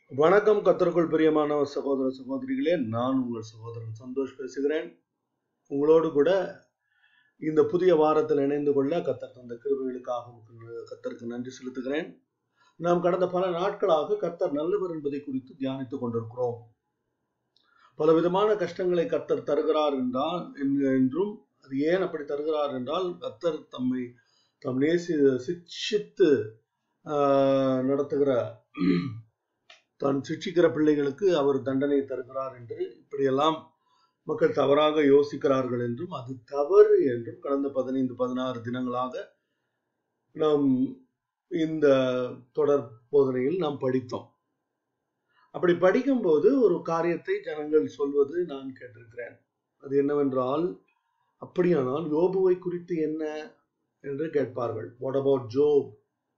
வணக்கம் கத்தருக்குள் பிரியமான சகோதர சகோதரிகளே நான் உங்கள் சகோதரன் சந்தோஷ் பேசுகிறேன் உங்களோடு கூட இந்த புதிய வாரத்தில் இணைந்து கொள்ள கத்தர் தந்த கிருபைகளுக்காக உங்களுக்கு கத்தருக்கு நன்றி செலுத்துகிறேன் நாம் கடந்த பல நாட்களாக கத்தர் நல்லவர் என்பதை குறித்து தியானித்துக் கொண்டிருக்கிறோம் பல விதமான கஷ்டங்களை கத்தர் தருகிறார் என்றால் என்றும் அது ஏன் அப்படி தருகிறார் என்றால் கத்தர் தம்மை தம் நேசி சிக்ஷித்து ஆஹ், நடத்துகிற தான் சிக்ஷிக்கிற பிள்ளைகளுக்கு அவர் தண்டனை தருகிறார் என்று இப்படியெல்லாம் மக்கள் தவறாக யோசிக்கிறார்கள் என்றும் அது தவறு என்றும் கடந்த பதினைந்து பதினாறு தினங்களாக நாம் இந்த தொடர் போதனையில் நாம் படித்தோம் அப்படி படிக்கும்போது ஒரு காரியத்தை ஜனங்கள் சொல்வது நான் கேட்டிருக்கிறேன் அது என்னவென்றால் அப்படியானால் யோபுவை குறித்து என்ன என்று கேட்பார்கள் வாட் அபவுட் ஜோப்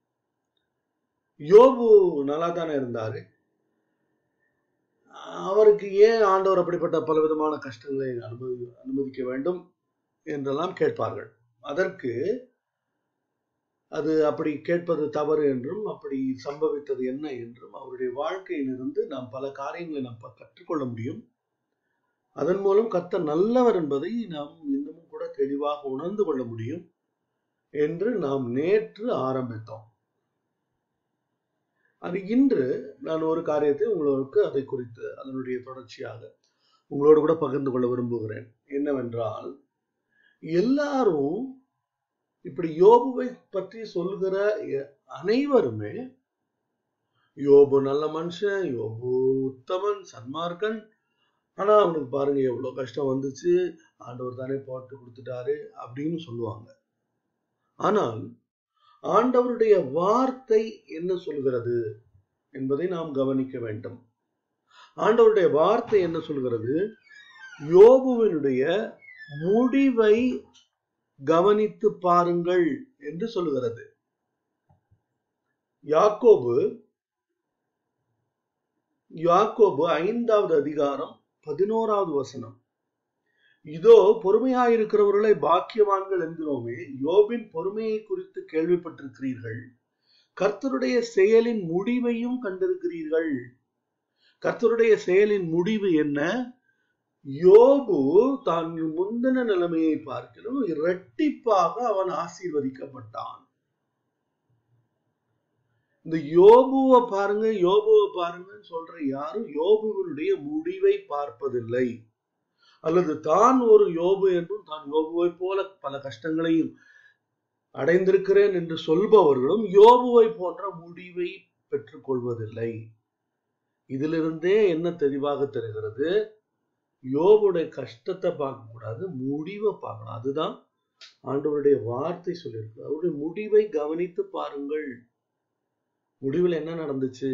யோபு நல்லா தானே இருந்தாரு அவருக்கு ஏன் ஆண்டவர் அப்படிப்பட்ட பலவிதமான கஷ்டங்களை அனுமதி அனுமதிக்க வேண்டும் என்றெல்லாம் கேட்பார்கள் அதற்கு அது அப்படி கேட்பது தவறு என்றும் அப்படி சம்பவித்தது என்ன என்றும் அவருடைய வாழ்க்கையிலிருந்து நாம் பல காரியங்களை நாம் ப- கற்றுக்கொள்ள முடியும் அதன் மூலம் கர்த்தர் நல்லவர் என்பதை நாம் இன்னமும் கூட தெளிவாக உணர்ந்து கொள்ள முடியும் என்று நாம் நேற்று ஆரம்பித்தோம் அது இன்று நான் ஒரு காரியத்தை உங்களுக்கு அதை குறித்து அதனுடைய தொடர்ச்சியாக உங்களோடு கூட பகிர்ந்து கொள்ள விரும்புகிறேன் என்னவென்றால் எல்லாரும் இப்படி யோபுவை பற்றி சொல்கிற எ- அனைவருமே யோபு நல்ல மனுஷன் யோபு உத்தமன் சன்மார்க்கன் ஆனா அவனுக்கு பாருங்க எவ்வளவு கஷ்டம் வந்துச்சு ஆண்டவர் தானே போட்டு கொடுத்துட்டாரு அப்படின்னு சொல்லுவாங்க ஆனால் ஆண்டவருடைய வார்த்தை என்ன சொல்கிறது என்பதை நாம் கவனிக்க வேண்டும் ஆண்டவருடைய வார்த்தை என்ன சொல்கிறது யோபுவினுடைய முடிவை கவனித்து பாருங்கள் என்று சொல்லுகிறது யாக்கோபு யாக்கோபு ஐந்தாவது அதிகாரம் பதினோராவது வசனம் இதோ பொறுமையாயிருக்கிறவர்களை பாக்கியவான்கள் என்கிறோமே யோபின் பொறுமையை குறித்து கேள்விப்பட்டிருக்கிறீர்கள் கர்த்தருடைய செயலின் முடிவையும் கண்டிருக்கிறீர்கள் கர்த்தருடைய செயலின் முடிவு என்ன யோபு தான் முந்தின நிலைமையை பார்க்கிலும் இரட்டிப்பாக அவன் ஆசீர்வதிக்கப்பட்டான் இந்த யோபுவை பாருங்க யோபுவை பாருங்கன்னு சொல்ற யாரும் யோபுவினுடைய முடிவை பார்ப்பதில்லை அல்லது தான் ஒரு யோபு என்றும் தான் யோபுவை போல பல கஷ்டங்களையும் அடைந்திருக்கிறேன் என்று சொல்பவர்களும் யோபுவை போன்ற முடிவை பெற்றுக்கொள்வதில்லை இதிலிருந்தே என்ன தெளிவாக தெரிகிறது யோபுடைய கஷ்டத்தை பார்க்க கூடாது முடிவை பார்க்கணும் அதுதான் ஆண்டவருடைய வார்த்தை சொல்லியிருக்கு அவருடைய முடிவை கவனித்து பாருங்கள் முடிவில் என்ன நடந்துச்சு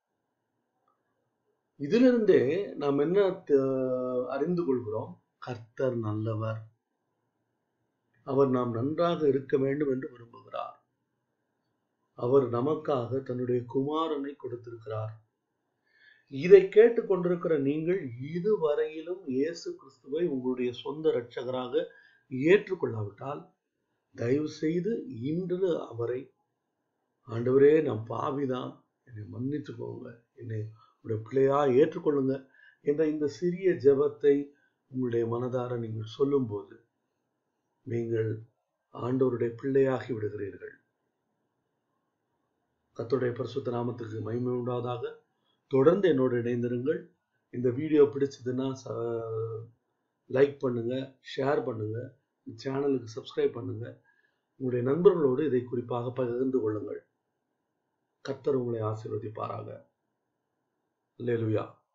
இதிலிருந்தே நாம் என்ன த- அறிந்து கொள்கிறோம் கர்த்தர் நல்லவர் அவர் நாம் நன்றாக இருக்க வேண்டும் என்று விரும்புகிறார் அவர் நமக்காக தன்னுடைய குமாரனை கொடுத்திருக்கிறார் இதை கேட்டுக்கொண்டிருக்கிற நீங்கள் இதுவரையிலும் இயேசு கிறிஸ்துவை உங்களுடைய சொந்த இரட்சகராக ஏற்றுக்கொள்ளாவிட்டால் தயவு செய்து இன்று அவரை ஆண்டவரே நான் பாவிதான் என்னை மன்னித்துக்கோங்க என்னை உங்களுடைய பிள்ளையா ஏற்றுக்கொள்ளுங்க என்ற இந்த சிறிய ஜெபத்தை உங்களுடைய மனதார நீங்கள் சொல்லும்போது நீங்கள் ஆண்டவருடைய பிள்ளையாகி விடுகிறீர்கள் கர்த்தருடைய பரிசுத்த நாமத்துக்கு மகிமை உண்டாவதாக தொடர்ந்து என்னோடு இணைந்திருங்கள் இந்த வீடியோ பிடிச்சதுன்னா லைக் பண்ணுங்க ஷேர் பண்ணுங்க சேனலுக்கு சப்ஸ்கிரைப் பண்ணுங்க உங்களுடைய நண்பர்களோடு இதை குறிப்பாக பகிர்ந்து கொள்ளுங்கள் கர்த்தர் உங்களை ஆசீர்வதிப்பாராக அல்லேலூயா